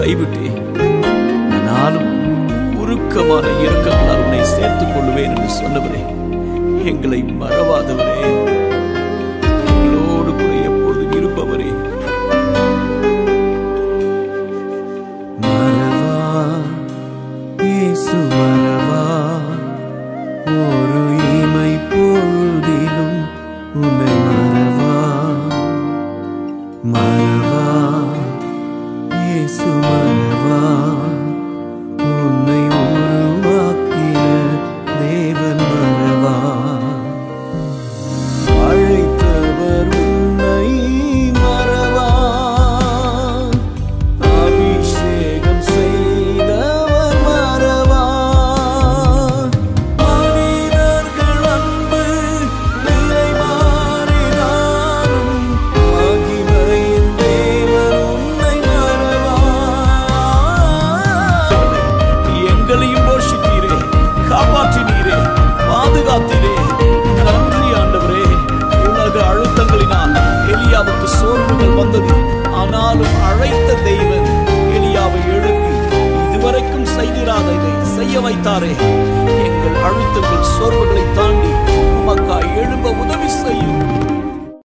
கைவிட்டேன் ஆனாலும் உருக்கமான இரக்கங்களால் உன்னை சேர்த்துக் கொள்வேன் என்று சொன்னவரே எங்களை மறவாதவரே எங்களோடு கூட எப்பொழுதும் இருப்பவரே மறவா இயேசு மறவா ஒரு இமை பொழுதிலும் உன்னை மறவா மறவா இயேசு மறவா உன்னை உருவாக்கின தேவன் மறவா அழைத்தவர் உன்னை மறவா அபிஷேகம் செய்தவர் மறவா மனிதர்கள் அன்பு நிலை மாறினாலும் மகிமையின் தேவன் உன்னை மறவா எங்களையும் போஷித்தீரே காப்பாற்றினீரே பாதுகாத்தீரே நன்றி ஆண்டவரே உலக அழுத்தங்களினால் எலியாவுக்கு சோர்வுகள் வந்தது ஆனாலும் அழைத்த தெய்வன் எலியாவை எழுப்பி இதுவரைக்கும் செய்திராத இதை செய்ய வைத்தாரே எங்கள் அழுத்தங்கள் சோர்வுகளை தாண்டி உமக்காய் எழும்ப உதவி செய்யும்